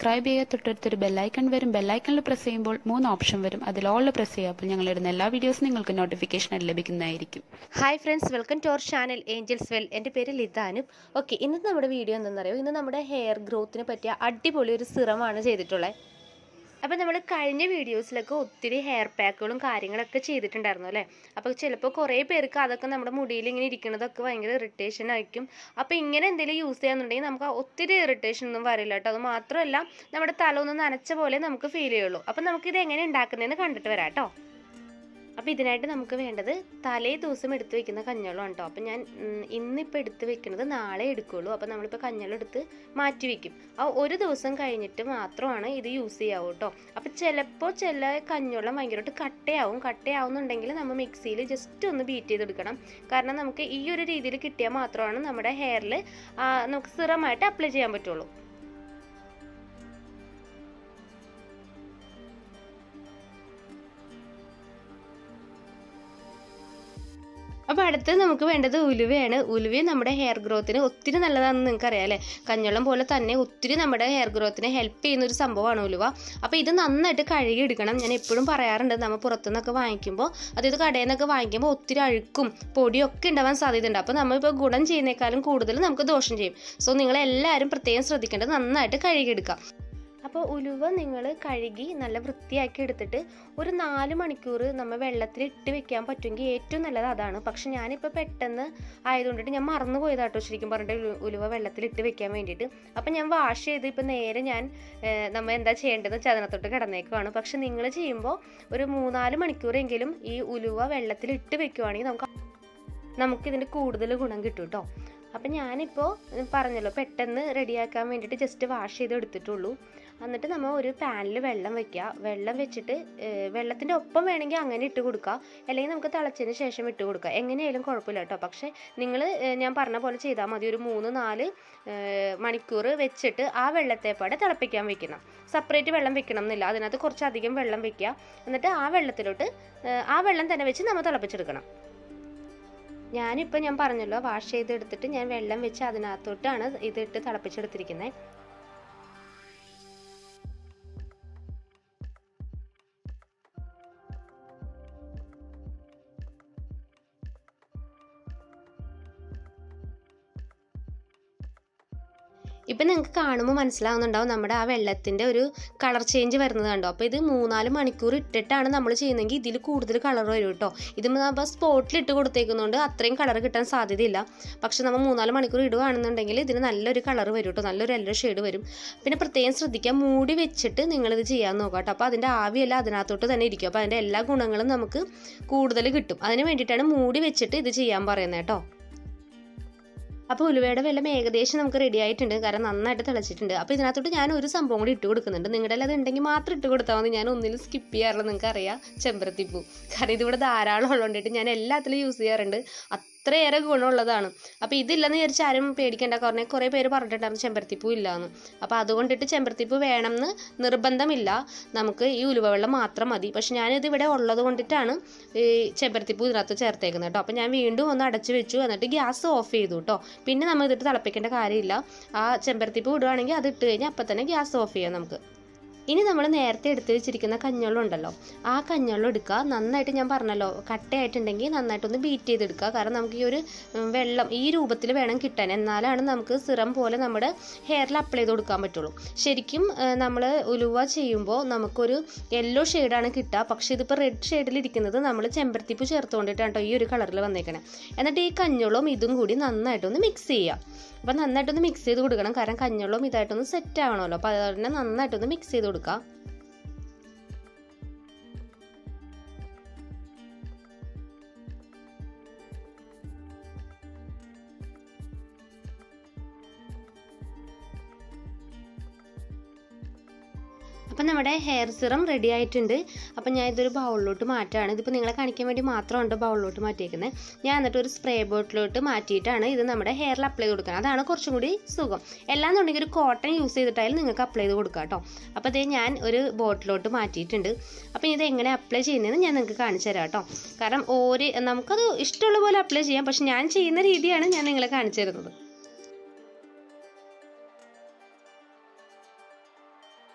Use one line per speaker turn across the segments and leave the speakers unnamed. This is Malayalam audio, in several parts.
സബ്സ്ക്രൈബ് ചെയ്യുക തൊട്ടടുത്തൊരു ബെല്ലൈക്കൺ വരും ബെല്ലൈക്കണിൽ പ്രസ് ചെയ്യുമ്പോൾ മൂന്ന് ഓപ്ഷൻ വരും അതിൽ ഓളിൽ പ്രസ് ചെയ്യുക അപ്പോൾ ഞങ്ങൾ ഇടുന്ന എല്ലാ വീഡിയോസും നിങ്ങൾക്ക് നോട്ടിഫിക്കേഷൻ ലഭിക്കുന്നതായിരിക്കും
hi friends welcome to our channel angels well എൻ്റെ പേര് ലിതാനും ഓക്കെ ഇന്നത്തെ നമ്മുടെ വീഡിയോ എന്താണെന്നറിയോ ഇന്ന് നമ്മുടെ ഹെയർ ഗ്രോത്തിന് പറ്റിയ അടിപൊളി ഒരു സിറമാണ് ചെയ്തിട്ടുള്ളത് അപ്പോൾ നമ്മൾ കഴിഞ്ഞ വീഡിയോസിലൊക്കെ ഒത്തിരി ഹെയർ പാക്കുകളും കാര്യങ്ങളൊക്കെ ചെയ്തിട്ടുണ്ടായിരുന്നു അല്ലേ അപ്പോൾ ചിലപ്പോൾ കുറേ പേർക്ക് അതൊക്കെ നമ്മുടെ മുടിയിൽ ഇങ്ങനെ ഇരിക്കുന്നതൊക്കെ ഭയങ്കര ഇറിറ്റേഷൻ ആയിരിക്കും അപ്പോൾ ഇങ്ങനെ എന്തെങ്കിലും യൂസ് ചെയ്യാന്നുണ്ടെങ്കിൽ നമുക്ക് ഒത്തിരി ഇറിറ്റേഷൻ ഒന്നും വരില്ല കേട്ടോ അത് മാത്രമല്ല നമ്മുടെ തല ഒന്ന് നനച്ച പോലെ നമുക്ക് ഫീൽ ചെയ്യുള്ളൂ അപ്പോൾ നമുക്കിത് എങ്ങനെ ഉണ്ടാക്കുന്നതെന്ന് കണ്ടിട്ട് വരാം കേട്ടോ അപ്പോൾ ഇതിനായിട്ട് നമുക്ക് വേണ്ടത് തലേ ദിവസം എടുത്ത് വെക്കുന്ന കഞ്ഞവെള്ളമാണ് കേട്ടോ അപ്പോൾ ഞാൻ ഉം, ഇന്നിപ്പോൾ എടുത്ത് വെക്കുന്നത് നാളെ എടുക്കുകയുള്ളൂ അപ്പോൾ നമ്മളിപ്പോൾ കഞ്ഞവെള്ളം എടുത്ത് മാറ്റി വെക്കും ആ ഒരു ദിവസം കഴിഞ്ഞിട്ട് മാത്രമാണ് ഇത് യൂസ് ചെയ്യാവൂ കേട്ടോ അപ്പോൾ ചിലപ്പോൾ ചില കഞ്ഞവെള്ളം ഭയങ്കരമായിട്ട് കട്ടയാവും കട്ടയാവുന്നുണ്ടെങ്കിൽ നമ്മൾ മിക്സിയിൽ ജസ്റ്റ് ഒന്ന് ബീറ്റ് ചെയ്തെടുക്കണം കാരണം നമുക്ക് ഈ ഒരു രീതിയിൽ കിട്ടിയാൽ മാത്രമാണ് നമ്മുടെ ഹെയറിൽ നമുക്ക് സിറമായിട്ട് അപ്ലൈ ചെയ്യാൻ പറ്റുള്ളൂ അപ്പോൾ അടുത്ത് നമുക്ക് വേണ്ടത് ഉലുവയാണ് ഉലുവ നമ്മുടെ ഹെയർ ഗ്രോത്തിന് ഒത്തിരി നല്ലതാണെന്ന് നിങ്ങൾക്ക് അറിയാം അല്ലേ കഞ്ഞവെള്ളം പോലെ തന്നെ ഒത്തിരി നമ്മുടെ ഹെയർ ഗ്രോത്തിനെ ഹെൽപ്പ് ചെയ്യുന്ന ഒരു സംഭവമാണ് ഉലുവ അപ്പോൾ ഇത് നന്നായിട്ട് കഴുകി എടുക്കണം ഞാൻ എപ്പോഴും പറയാറുണ്ട് നമ്മൾ പുറത്തുനിന്നൊക്കെ വാങ്ങിക്കുമ്പോൾ അതായത് കടയിൽ നിന്നൊക്കെ വാങ്ങിക്കുമ്പോൾ ഒത്തിരി അഴുക്കും പൊടിയും ഒക്കെ ഉണ്ടാവാൻ സാധ്യതയുണ്ട് അപ്പോൾ നമ്മളിപ്പോൾ ഗുണം ചെയ്യുന്നേക്കാളും കൂടുതൽ നമുക്ക് ദോഷം ചെയ്യും സോ നിങ്ങളെല്ലാവരും പ്രത്യേകം ശ്രദ്ധിക്കേണ്ടത് നന്നായിട്ട് കഴുകിയെടുക്കാം അപ്പോൾ ഉലുവ നിങ്ങൾ കഴുകി നല്ല വൃത്തിയാക്കി എടുത്തിട്ട് ഒരു നാല് മണിക്കൂർ നമ്മൾ വെള്ളത്തിൽ ഇട്ട് വെക്കാൻ പറ്റുമെങ്കിൽ ഏറ്റവും നല്ലത് അതാണ് പക്ഷെ ഞാനിപ്പോൾ പെട്ടെന്ന് ആയതുകൊണ്ടിട്ട് ഞാൻ മറന്നു പോയതാട്ടോ ശരിക്കും പറഞ്ഞിട്ട് ഉലു- ഉലുവ വെള്ളത്തിൽ ഇട്ട് വെക്കാൻ വേണ്ടിയിട്ട് അപ്പം ഞാൻ വാഷ് ചെയ്ത് ഇപ്പം നേരെ ഞാൻ ഏഹ്, നമ്മൾ എന്താ ചെയ്യേണ്ടത് ചതനത്തൊട്ട് കിടന്നേക്കുവാണ് പക്ഷെ നിങ്ങൾ ചെയ്യുമ്പോൾ ഒരു മൂന്നാല് മണിക്കൂറെങ്കിലും ഈ ഉലുവ വെള്ളത്തിൽ ഇട്ട് വെക്കുവാണെങ്കിൽ നമുക്ക് നമുക്കിതിൻ്റെ കൂടുതൽ ഗുണം കിട്ടും കേട്ടോ അപ്പം ഞാനിപ്പോൾ പറഞ്ഞല്ലോ പെട്ടെന്ന് റെഡിയാക്കാൻ വേണ്ടിയിട്ട് ജസ്റ്റ് വാഷ് ചെയ്ത് എടുത്തിട്ടുള്ളൂ എന്നിട്ട് നമ്മൾ ഒരു പാനിൽ വെള്ളം വെക്കുക വെള്ളം വെച്ചിട്ട് വെള്ളത്തിൻ്റെ ഒപ്പം വേണമെങ്കിൽ അങ്ങനെ ഇട്ട് കൊടുക്കുക അല്ലെങ്കിൽ നമുക്ക് തിളച്ചതിന് ശേഷം ഇട്ട് കൊടുക്കുക എങ്ങനെയായാലും കുഴപ്പമില്ല കേട്ടോ പക്ഷേ നിങ്ങൾ ഞാൻ പറഞ്ഞ പോലെ ചെയ്താൽ മതി ഒരു മൂന്ന് നാല് മണിക്കൂർ വെച്ചിട്ട് ആ വെള്ളത്തെപ്പാടെ തിളപ്പിക്കാൻ വെക്കണം സെപ്പറേറ്റ് വെള്ളം വെക്കണം എന്നില്ല അതിനകത്ത് കുറച്ചധികം വെള്ളം വെക്കുക എന്നിട്ട് ആ വെള്ളത്തിലോട്ട് ഏഹ്, ആ വെള്ളം തന്നെ വെച്ച് നമ്മൾ തിളപ്പിച്ചെടുക്കണം ഞാനിപ്പോൾ ഞാൻ പറഞ്ഞല്ലോ വാഷ് ചെയ്തെടുത്തിട്ട് ഞാൻ വെള്ളം വെച്ച് അതിനകത്തോട്ടാണ് ഇതിട്ട് തിളപ്പിച്ചെടുത്തിരിക്കുന്നത് ഇപ്പം നിങ്ങൾക്ക് കാണുമ്പോൾ മനസ്സിലാവുന്നുണ്ടാവും നമ്മുടെ ആ വെള്ളത്തിൻ്റെ ഒരു കളർ ചേഞ്ച് വരുന്നത് കണ്ടോ അപ്പോൾ ഇത് മൂന്നാല് മണിക്കൂർ ഇട്ടിട്ടാണ് നമ്മൾ ചെയ്യുന്നതെങ്കിൽ ഇതിൽ കൂടുതൽ കളർ വരും കേട്ടോ ഇത് നമ്മൾ സ്പോട്ടിൽ ഇട്ട് കൊടുത്തേക്കുന്നതുകൊണ്ട് അത്രയും കളർ കിട്ടാൻ സാധ്യതയില്ല പക്ഷെ നമ്മൾ മൂന്നാല് മണിക്കൂർ ഇടുകയാണെന്നുണ്ടെങ്കിൽ ഇതിന് നല്ലൊരു കളർ വരും കേട്ടോ നല്ലൊരു യെല്ലോ ഷെയ്ഡ് വരും പിന്നെ പ്രത്യേകം ശ്രദ്ധിക്കുക മൂടി വെച്ചിട്ട് നിങ്ങളിത് ചെയ്യാൻ നോക്കാം കേട്ടോ അപ്പോൾ അതിൻ്റെ ആവിയെല്ലാം അതിനകത്തോട്ട് തന്നെ ഇരിക്കും അപ്പോൾ അതിൻ്റെ എല്ലാ ഗുണങ്ങളും നമുക്ക് കൂടുതൽ കിട്ടും അതിന് വേണ്ടിയിട്ടാണ് മൂടി വെച്ചിട്ട് ഇത് ചെയ്യാൻ പറയുന്നത് കേട്ടോ അപ്പോൾ ഉലുവയുടെ വെള്ളം ഏകദേശം നമുക്ക് റെഡി ആയിട്ടുണ്ട് കാരണം നന്നായിട്ട് തിളച്ചിട്ടുണ്ട് അപ്പോൾ ഇതിനകത്തോട്ട് ഞാൻ ഒരു സംഭവം കൂടി ഇട്ട് കൊടുക്കുന്നുണ്ട് നിങ്ങളുടെ അത് ഉണ്ടെങ്കിൽ മാത്രം ഇട്ട് കൊടുത്താൽ മതി ഞാൻ ഒന്നിലും സ്കിപ്പ് ചെയ്യാറുള്ളത് നിങ്ങൾക്ക് അറിയാം ചെമ്പരത്തിപ്പൂ കാരണം ഇതിവിടെ ധാരാളം ഉള്ളതുകൊണ്ടിട്ട് ഞാൻ എല്ലാത്തിലും യൂസ് ചെയ്യാറുണ്ട് അത്രയേറെ ഗുണമുള്ളതാണ് അപ്പോൾ ഇതില്ലെന്ന് വിചാരിച്ച് ആരും പേടിക്കേണ്ട കാരണം കുറേ പേര് പറഞ്ഞിട്ടുണ്ടായിരുന്നു ചെമ്പരത്തിപ്പൂ ഇല്ലയെന്ന് അപ്പോൾ അതുകൊണ്ടിട്ട് ചെമ്പരത്തിപ്പൂ വേണമെന്ന് നിർബന്ധമില്ല നമുക്ക് ഈ ഉലുവ വെള്ളം മാത്രം മതി പക്ഷെ ഞാനിത് ഇവിടെ ഉള്ളത് കൊണ്ടിട്ടാണ് ഈ ചെമ്പരത്തിപ്പൂ ഇതിനകത്ത് ചേർത്തേക്കുന്നത് കേട്ടോ അപ്പോൾ ഞാൻ വീണ്ടും ഒന്ന് അടച്ചു വെച്ചു എന്നിട്ട് ഗ്യാസ് ഓഫ് ചെയ്തു കേട്ടോ പിന്നെ നമ്മൾ ഇതിട്ട് തിളപ്പിക്കേണ്ട കാര്യമില്ല ആ ചെമ്പരത്തിപ്പൂ ഇടുവാണെങ്കിൽ അത് ഇട്ട് കഴിഞ്ഞാൽ അപ്പം തന്നെ ഗ്യാസ് ഓഫ് ചെയ്യാം നമുക്ക് ഇനി നമ്മൾ നേരത്തെ എടുത്ത് വെച്ചിരിക്കുന്ന കഞ്ഞവെള്ളം ഉണ്ടല്ലോ ആ കഞ്ഞവെള്ളം എടുക്കുക നന്നായിട്ട് ഞാൻ പറഞ്ഞല്ലോ കട്ടയായിട്ടുണ്ടെങ്കിൽ നന്നായിട്ടൊന്ന് ബീറ്റ് ചെയ്തെടുക്കുക കാരണം നമുക്ക് ഈ ഒരു ഉം, വെള്ളം ഈ രൂപത്തിൽ വേണം കിട്ടാൻ എന്നാലാണ് നമുക്ക് സിറം പോലെ നമ്മുടെ ഹെയറിൽ അപ്ലൈ ചെയ്ത് കൊടുക്കാൻ പറ്റുള്ളൂ ശരിക്കും നമ്മൾ ഉലുവ ചെയ്യുമ്പോൾ നമുക്കൊരു യെല്ലോ ഷെയ്ഡാണ് കിട്ടുക പക്ഷേ ഇതിപ്പോൾ റെഡ് ഷെയ്ഡിൽ ഇരിക്കുന്നത് നമ്മൾ ചെമ്പരത്തിപ്പ് ചേർത്തുകൊണ്ടിട്ടാണ് കേട്ടോ ഈ ഒരു കളറിൽ വന്നേക്കണേ എന്നിട്ട് ഈ കഞ്ഞവെള്ളവും ഇതും കൂടി നന്നായിട്ടൊന്ന് മിക്സ് ചെയ്യുക അപ്പം നന്നായിട്ടൊന്ന് മിക്സ് ചെയ്ത് കൊടുക്കണം കാരണം കഞ്ഞവെള്ളവും ഇതായിട്ടൊന്ന് സെറ്റ് ആവണമല്ലോ അപ്പോൾ അതുകൊണ്ട് തന്നെ നന്നായിട്ടൊന്ന് മിക്സ് ചെയ്ത് കൊടുക്കുക അപ്പം നമ്മുടെ ഹെയർ സിറം റെഡി ആയിട്ടുണ്ട് അപ്പം ഞാൻ ഇതൊരു ബൗളിലോട്ട് മാറ്റുകയാണ് ഇതിപ്പോൾ നിങ്ങളെ കാണിക്കാൻ വേണ്ടി മാത്രമാണ് ബൗളിലോട്ട് മാറ്റിയേക്കുന്നത് ഞാൻ എന്നിട്ട് ഒരു സ്പ്രേ ബോട്ടിലോട്ട് മാറ്റിയിട്ടാണ് ഇത് നമ്മുടെ ഹെയറിൽ അപ്ലൈ ചെയ്ത് കൊടുക്കുന്നത് അതാണ് കുറച്ചും കൂടി സുഖം എല്ലാന്നുണ്ടെങ്കിൽ ഒരു കോട്ടൺ യൂസ് ചെയ്തിട്ടായാലും നിങ്ങൾക്ക് അപ്ലൈ ചെയ്ത് കൊടുക്കാം കേട്ടോ അപ്പോൾ അതേ ഞാൻ ഒരു ബോട്ടിലോട്ട് മാറ്റിയിട്ടുണ്ട് അപ്പോൾ ഇത് എങ്ങനെ അപ്ലൈ ചെയ്യുന്നതെന്ന് ഞാൻ നിങ്ങൾക്ക് കാണിച്ചു തരാം കേട്ടോ കാരണം ഓരോ നമുക്കത് ഇഷ്ടമുള്ള പോലെ അപ്ലൈ ചെയ്യാം പക്ഷെ ഞാൻ ചെയ്യുന്ന രീതിയാണ് ഞാൻ നിങ്ങളെ കാണിച്ചു തരുന്നത്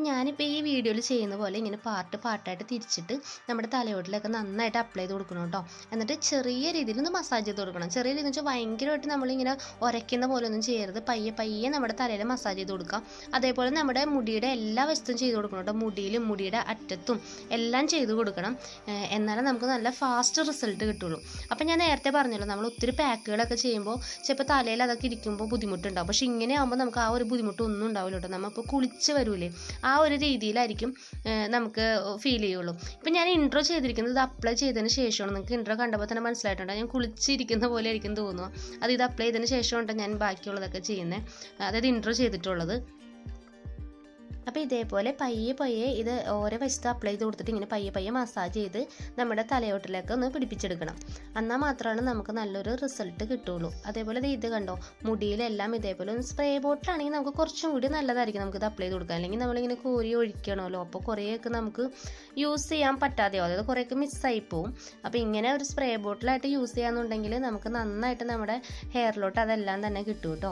ഞാനിപ്പോൾ ഈ വീഡിയോയിൽ ചെയ്യുന്ന പോലെ ഇങ്ങനെ പാർട്ട് പാർട്ടായിട്ട് തിരിച്ചിട്ട് നമ്മുടെ തലയോട്ടിലൊക്കെ നന്നായിട്ട് അപ്ലൈ ചെയ്ത് കൊടുക്കണം കേട്ടോ എന്നിട്ട് ചെറിയ രീതിയിൽ ഒന്ന് മസാജ് ചെയ്ത് കൊടുക്കണം ചെറിയ രീതിയിൽ വെച്ചാൽ ഭയങ്കരമായിട്ട് നമ്മളിങ്ങനെ ഉരയ്ക്കുന്ന പോലെ ഒന്നും ചെയ്യരുത് പയ്യെ പയ്യെ നമ്മുടെ തലയിൽ മസാജ് ചെയ്ത് കൊടുക്കാം അതേപോലെ നമ്മുടെ മുടിയുടെ എല്ലാ വശത്തും ചെയ്ത് കൊടുക്കണം കേട്ടോ മുടിയിലും മുടിയുടെ അറ്റത്തും എല്ലാം ചെയ്ത് കൊടുക്കണം ഏഹ് എന്നാലേ നമുക്ക് നല്ല ഫാസ്റ്റ് റിസൾട്ട് കിട്ടുള്ളൂ അപ്പം ഞാൻ നേരത്തെ പറഞ്ഞല്ലോ നമ്മൾ ഒത്തിരി പാക്കുകളൊക്കെ ചെയ്യുമ്പോൾ ചിലപ്പോൾ തലയിൽ അതൊക്കെ ഇരിക്കുമ്പോൾ ബുദ്ധിമുട്ടുണ്ടാവും പക്ഷെ ഇങ്ങനെ ആകുമ്പോൾ നമുക്ക് ആ ഒരു ബുദ്ധിമുട്ടൊന്നും ഉണ്ടാവില്ല കേട്ടോ നമ്മളിപ്പോൾ കുളിച്ച് വരൂലേ ആ ഒരു രീതിയിലായിരിക്കും ഏഹ് നമുക്ക് ഫീൽ ചെയ്യുള്ളൂ ഇപ്പം ഞാൻ ഇൻട്രോ ചെയ്തിരിക്കുന്നത് ഇത് അപ്ലൈ ചെയ്തതിന് ശേഷമാണ് നിങ്ങൾക്ക് ഇൻട്രോ കണ്ടപ്പോൾ തന്നെ മനസ്സിലായിട്ടുണ്ട് ഞാൻ കുളിച്ചിരിക്കുന്ന പോലെ ആയിരിക്കും തോന്നുക അത് ഇത് അപ്ലൈ ചെയ്തതിന് ശേഷമാണ് ഞാൻ ബാക്കിയുള്ളതൊക്കെ ചെയ്യുന്നത് അതായത് ഇൻട്രോ ചെയ്തിട്ടുള്ളത് അപ്പോൾ ഇതേപോലെ പയ്യെ പയ്യെ ഇത് ഓരോ വശത്ത് അപ്ലൈ ചെയ്ത് കൊടുത്തിട്ട് ഇങ്ങനെ പയ്യെ പയ്യെ മസാജ് ചെയ്ത് നമ്മുടെ തലയോട്ടിലേക്ക് ഒന്ന് പിടിപ്പിച്ചെടുക്കണം എന്നാൽ മാത്രമാണ് നമുക്ക് നല്ലൊരു റിസൾട്ട് കിട്ടുള്ളൂ അതേപോലെ ദേ ഇത് കണ്ടോ മുടിയിലെല്ലാം ഇതേപോലെ ഒന്ന് സ്പ്രേ ബോട്ടിലാണെങ്കിൽ നമുക്ക് കുറച്ചും കൂടി നല്ലതായിരിക്കും നമുക്ക് ഇത് അപ്ലൈ ചെയ്ത് കൊടുക്കാൻ അല്ലെങ്കിൽ നമ്മളിങ്ങനെ കോരി ഒഴിക്കണമല്ലോ അപ്പോൾ കുറേയൊക്കെ നമുക്ക് യൂസ് ചെയ്യാൻ പറ്റാതെയോ അതായത് കുറേയൊക്കെ മിസ്സായി പോവും അപ്പോൾ ഇങ്ങനെ ഒരു സ്പ്രേ ബോട്ടിലായിട്ട് യൂസ് ചെയ്യാന്നുണ്ടെങ്കിൽ നമുക്ക് നന്നായിട്ട് നമ്മുടെ ഹെയറിലോട്ട് അതെല്ലാം തന്നെ കിട്ടും കേട്ടോ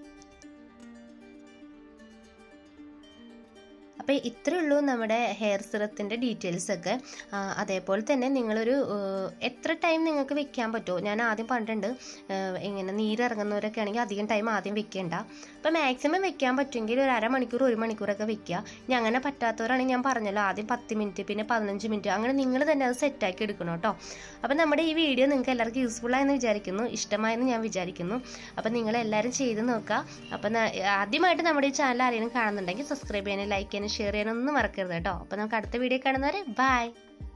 അപ്പോൾ ഇത്രയേ ഉള്ളൂ നമ്മുടെ ഹെയർ സിറത്തിൻ്റെ ഡീറ്റെയിൽസ് ഒക്കെ ആ, അതേപോലെ തന്നെ നിങ്ങളൊരു ഏഹ്, എത്ര ടൈം നിങ്ങൾക്ക് വെക്കാൻ പറ്റുമോ ഞാൻ ആദ്യം പറഞ്ഞിട്ടുണ്ട് ഏഹ്, ഇങ്ങനെ നീരിറങ്ങുന്നവരൊക്കെ ആണെങ്കിൽ അധികം ടൈം ആദ്യം വെക്കേണ്ട അപ്പോൾ മാക്സിമം വെക്കാൻ പറ്റുമെങ്കിൽ ഒരു അരമണിക്കൂർ ഒരു മണിക്കൂറൊക്കെ വെക്കുക ഇനി അങ്ങനെ പറ്റാത്തവരാണെങ്കിൽ ഞാൻ പറഞ്ഞല്ലോ ആദ്യം പത്ത് മിനിറ്റ് പിന്നെ പതിനഞ്ച് മിനിറ്റ് അങ്ങനെ നിങ്ങൾ തന്നെ അത് സെറ്റാക്കി എടുക്കണം കേട്ടോ അപ്പോൾ നമ്മുടെ ഈ വീഡിയോ നിങ്ങൾക്ക് എല്ലാവർക്കും യൂസ്ഫുൾ ആയെന്ന് വിചാരിക്കുന്നു ഇഷ്ടമായെന്ന് ഞാൻ വിചാരിക്കുന്നു അപ്പോൾ നിങ്ങൾ എല്ലാവരും ചെയ്ത് നോക്കുക അപ്പോൾ ന- ആദ്യമായിട്ട് നമ്മുടെ ഈ ചാനൽ ആരെങ്കിലും കാണുന്നുണ്ടെങ്കിൽ സബ്സ്ക്രൈബ് ചെയ്യാനും ലൈക്ക് ചെയ്യാനും ഷെയർ ചെയ്യാനും ഒന്നും മറക്കരുത് കേട്ടോ അപ്പോൾ നമുക്ക് അടുത്ത വീഡിയോ കാണുന്നവരെ ബൈ